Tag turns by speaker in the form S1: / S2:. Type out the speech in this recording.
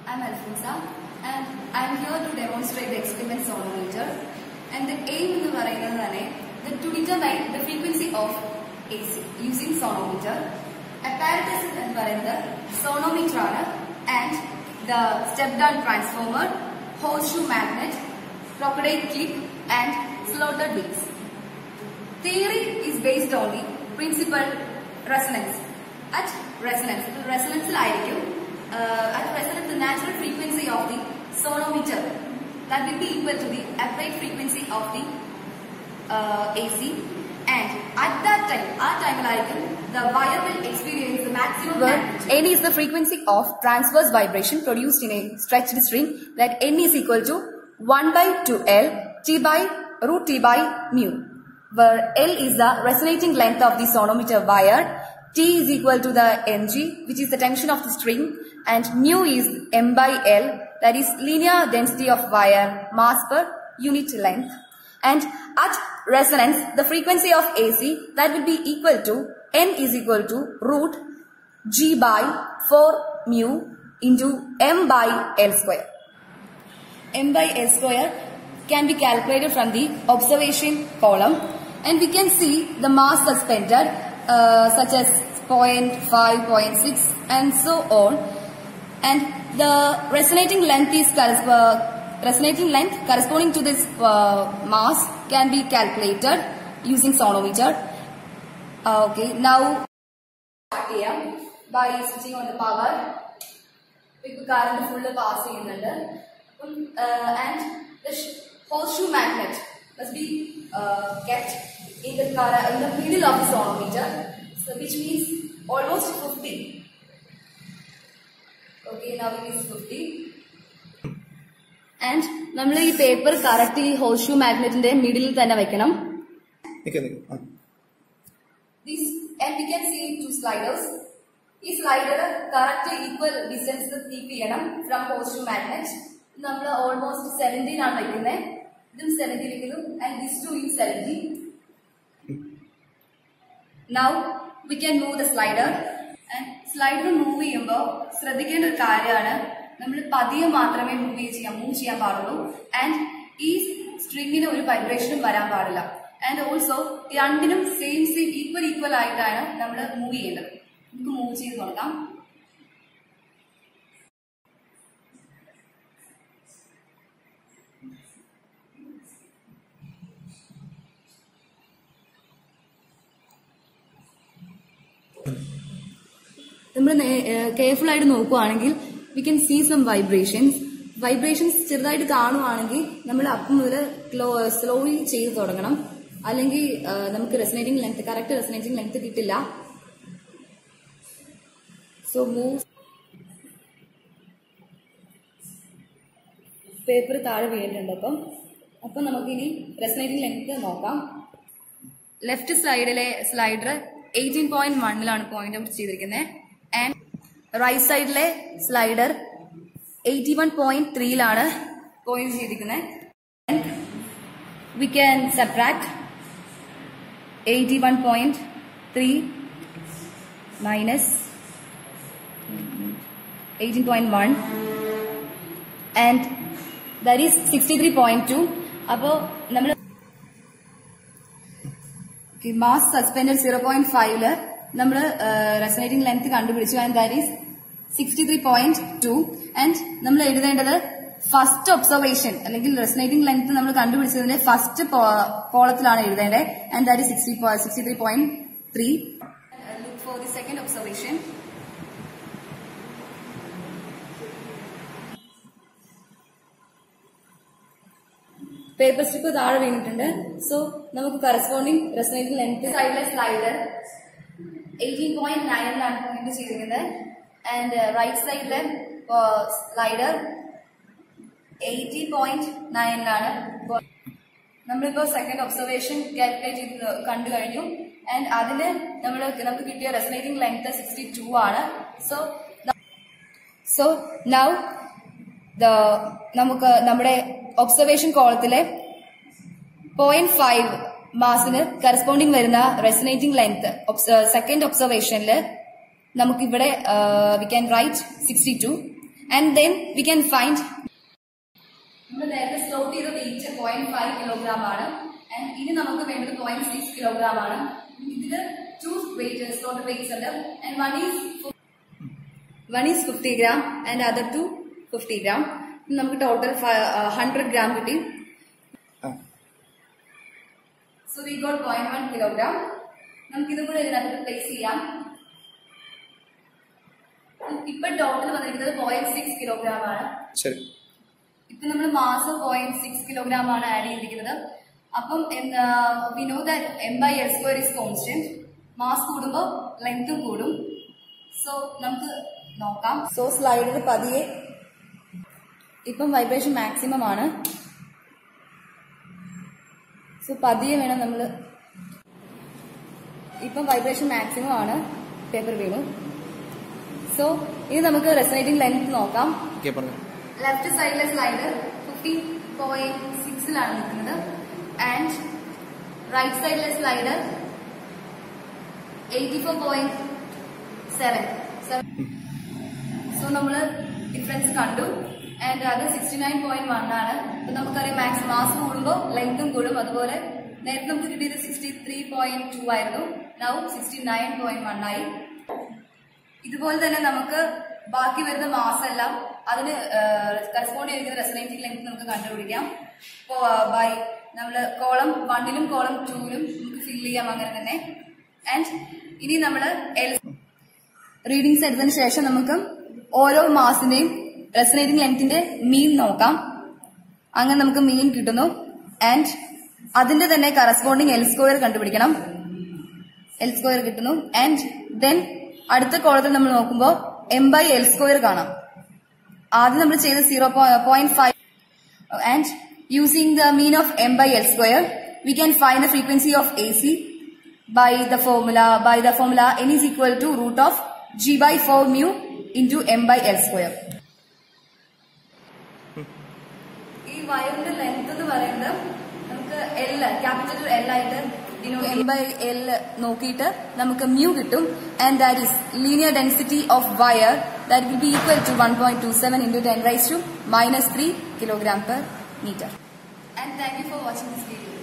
S1: I'm Alfonsa and I'm here to demonstrate the experiment sonometer and the aim എന്ന് പറയുന്നത് തന്നെ the to determine the frequency of AC using sonometer. Apparatus എന്ന് പറയുന്നത് sonometer ആണ് and the step down transformer, horseshoe magnet, crocodile clip and slotted wheels. Theory is based on the principle resonance. At resonance, റെസണൻസിലായിരിക്കും at resonance the natural frequency of the sonometer that will be equal to the applied frequency of the uh, AC and at that time, our time like the wire will experience the maximum
S2: Where
S1: magnitude.
S2: N is the frequency of transverse vibration produced in a stretched string that N is equal to 1 by 2L T by root T by mu. Where L is the resonating length of the sonometer wire, T is equal to the mg which is the tension of the string and mu is m by L that is linear density of wire mass per unit length. And at resonance, the frequency of AC that will be equal to N is equal to root G by 4 mu into M by L square. M by L square can be calculated from the observation column and we can see the mass suspended uh, such as 0.5, 0.6 and so on and the resonating length is corres- uh, resonating length corresponding to this uh, mass can be calculated using sonometer. Uh, okay, now start ചെയ്യാം by switching on the power. ഇപ്പൊ current full pass ചെയ്യുന്നുണ്ട് അപ്പം and horseshoe magnet must be uh, kept in the cur- in the middle of the sonometer, so which means almost 50. Okay, now it is 50. And നമ്മൾ ഈ paper correct ഈ ഹോർഷ്യൂ മാഗ്നറ്റിന്റെ മിഡിലിൽ തന്നെ വെക്കണം
S3: നിൽക്കാം നിൽക്കാം ആ
S1: This and we can see two sliders. ഈ slider correct equal distance keep ചെയ്യണം ഫ്രം പോസ്റ്റ് മാഗ്നറ്റ് നമ്മൾ ഓൾമോസ്റ്റ് സെവൻറ്റീൻ ആണ് വെക്കുന്നത് ഇതും സെവൻറ്റീൻ വെക്കുന്നു and this too in seventeen now we can move the slider and slider move ചെയ്യുമ്പോൾ ശ്രദ്ധിക്കേണ്ട ഒരു കാര്യമാണ് നമ്മൾ പതിയെ മാത്രമേ മൂവ് ചെയ്യാൻ മൂവ് ചെയ്യാൻ പാടുള്ളൂ ആൻഡ് ഈ സ്ട്രിങ്ങിന് ഒരു വൈബ്രേഷനും വരാൻ പാടില്ല ആൻഡ് ഓൾസോ രണ്ടിനും സെയിം സെയിം ഈക്വൽ ഈക്വൽ ആയിട്ടാണ് നമ്മൾ മൂവ് ചെയ്യേണ്ടത് നമുക്ക് മൂവ് ചെയ്ത് നോക്കാം നമ്മൾ കെയർഫുൾ ആയിട്ട് നോക്കുവാണെങ്കിൽ we can see some vibrations vibrations ചെറുതായിട്ട് കാണുവാണെങ്കിൽ നമ്മൾ അപ്പം മുതൽ സ്ലോലി ചെയ്ത് തുടങ്ങണം അല്ലെങ്കിൽ ആ, നമുക്ക് resonating length correct resonating length കിട്ടില്ല സോ മൂവ് പേപ്പർ താഴെ വീണിട്ടുണ്ട് അപ്പം അപ്പം നമുക്കിനി റെസനേറ്റിംഗ് ലെങ്ത് നോക്കാം ലെഫ്റ്റ് സൈഡിലെ സ്ലൈഡർ എയ്റ്റീൻ പോയിന്റ് വണ്ണിലാണ് പോയിന്റ് ഔട്ട് ചെയ്തിരിക്കുന്നത് ആൻഡ് റൈറ്റ് സൈഡിലെ സ്ലൈഡർ എയ്റ്റി വൺ പോയിന്റ് ത്രീയിലാണ് പോയിന്റ് ചെയ്തിരിക്കുന്നത് we can subtract eighty one point three minus eighteen point one and that is sixty three point two അപ്പോൾ നമ്മൾ mass suspend zero point ഫൈവില് നമ്മൾ resonating length കണ്ടുപിടിച്ചു and that is sixty three point two and നമ്മൾ എഴുതേണ്ടത് first observation അല്ലെങ്കിൽ resonating length നമ്മൾ കണ്ടുപിടിച്ചതിന്റെ ഫസ്റ്റ് കോളത്തിലാണ് എഴുതേണ്ടത് and that is sixty sixty three point three look for the second observation paper strip താഴെ വീണിട്ടുണ്ട് സോ നമുക്ക് കറസ്പോണ്ടിങ് റെസനേറ്റിംഗ് ലെങ്ത് സൈഡിലെ സ്ലൈഡർ എയ്റ്റീൻ പോയിന്റ് നയനിലാണ് പോയിന്റ് ചെയ്തിരിക്കുന്നത് ആൻഡ് റൈറ്റ് സൈഡിലെ സ്ലൈഡർ എയ്റ്റി പോയിന്റ് നയനിലാണ് നമ്മളിപ്പോ സെക്കൻഡ് ഒബ്സർവേഷൻ കാൽക്കുലേറ്റ് ചെയ്ത് കണ്ടു കഴിഞ്ഞു ആൻഡ് അതിന് നമ്മൾ നമുക്ക് കിട്ടിയ റെസനേറ്റിംഗ് ലെങ്ത് സിക്സ്റ്റി ടു ആണ് സോ സോ നൗ ദ നമുക്ക് നമ്മുടെ ഒബ്സർവേഷൻ കോളത്തിലെ പോയിന്റ് ഫൈവ് മാസിന് കറസ്പോണ്ടിങ് വരുന്ന റെസനേറ്റിംഗ് ലെങ്ത് സെക്കൻഡ് ഒബ്സർവേഷനിൽ നമുക്കിവിടെ we can write sixty two
S2: and then we can find നമ്മൾ നേരത്തെ സ്ലോട്ട് ചെയ്ത വെയിറ്റ് പോയിന്റ് ഫൈവ് കിലോഗ്രാം ആണ് ആൻഡ് ഇനി നമുക്ക് വേണ്ടത് പോയിന്റ് സിക്സ് കിലോഗ്രാം ആണ് ഇതില് ടു വെയിറ്റ് സ്ലോട്ട് വെയിറ്റ്സ് ഉണ്ട് and one is one is fifty gram and other to fifty gram നമുക്ക് ടോട്ടൽ ഹൺഡ്രഡ് ഗ്രാം കിട്ടി
S3: ആ
S2: so we got point one kilogram നമുക്ക് ഇതും കൂടെ ഇതിനകത്ത് പ്ലേസ് ചെയ്യാം ഇപ്പൊ ടോട്ടൽ വന്നിരിക്കുന്നത് പോയിന്റ് സിക്സ് കിലോഗ്രാം ആണ്
S3: ശരി
S2: ഇപ്പൊ നമ്മൾ മാസം പോയിന്റ് സിക്സ് കിലോഗ്രാം ആണ് ആഡ് ചെയ്തിരിക്കുന്നത് അപ്പം we know that M by L square is constant mass കൂടുമ്പോൾ ലെങ്തും കൂടും സോ നമുക്ക് നോക്കാം സോ സ്ലൈഡിൽ പതിയെ ഇപ്പം വൈബ്രേഷൻ മാക്സിമം ആണ് സോ പതിയെ വേണം നമ്മൾ ഇപ്പം വൈബ്രേഷൻ മാക്സിമം ആണ് പേപ്പർ വീണു സോ ഇനി നമുക്ക് റെസനേറ്റിംഗ് ലെങ്ത് നോക്കാം
S3: ഓക്കെ പറഞ്ഞു
S2: ലെഫ്റ്റ് സൈഡിലെ സ്ലൈഡ് ഫിഫ്റ്റി പോയിന്റ് സിക്സിലാണ് നിൽക്കുന്നത് ആൻഡ് റൈറ്റ് സൈഡിലെ slide eighty four point seven so നമ്മൾ ഡിഫറൻസ് കണ്ടു ആൻഡ് അത് സിക്സ്റ്റി നയൻ പോയിന്റ് വൺ ആണ് അപ്പൊ നമുക്കറിയാം മാക്സ് മാസ് കൂടുമ്പോൾ ലെങ്തും കൂടും അതുപോലെ നേരത്തെ നമുക്ക് കിട്ടിയത് സിക്സ്റ്റി ത്രീ പോയിന്റ് ടു ആയിരുന്നു now sixty nine point one ആയി ഇതുപോലെ തന്നെ നമുക്ക് ബാക്കി വരുന്ന മാസം എല്ലാം അതിന് കറസ്പോണ്ട് ചെയ്തിരിക്കുന്ന റെസനേറ്റിംഗ് ലെങ്ത് നമുക്ക് കണ്ടുപിടിക്കാം ബൈ നമ്മൾ കോളം വണ്ണിലും കോളം ടൂവിലും നമുക്ക് ഫിൽ ചെയ്യാം അങ്ങനെ തന്നെ ആൻഡ് ഇനി നമ്മൾ എൽ റീഡിങ്സ് എടുത്തതിന് ശേഷം നമുക്ക് ഓരോ മാസത്തിന്റെയും റെസനേറ്റിംഗ് ലെങ്ത്തിന്റെ മീൻ നോക്കാം അങ്ങനെ നമുക്ക് മീൻ കിട്ടുന്നു ആൻഡ് അതിന്റെ തന്നെ കറസ്പോണ്ടിങ് എൽ സ്ക്വയർ കണ്ടുപിടിക്കണം എൽ സ്ക്വയർ കിട്ടുന്നു ആൻഡ് ദെൻ അടുത്ത കോളത്തിൽ നമ്മൾ നോക്കുമ്പോൾ എം ബൈ എൽ സ്ക്വയർ കാണാം ആദ്യം നമ്മൾ ചെയ്ത zero point five and using the mean of M by L square we can find the frequency of A C by the formula by the formula n is equal to root of g by 4 mu into m by l square ഈ വയറിന്റെ length എന്ന് പറയുന്നത് നമുക്ക് L capital L ആയിട്ട് M by L നോക്കിയിട്ട് നമുക്ക് mu കിട്ടും and that is linear density of wire that will be equal to one point two seven into ten raise to minus three kilogram per metre and thank you for watching this video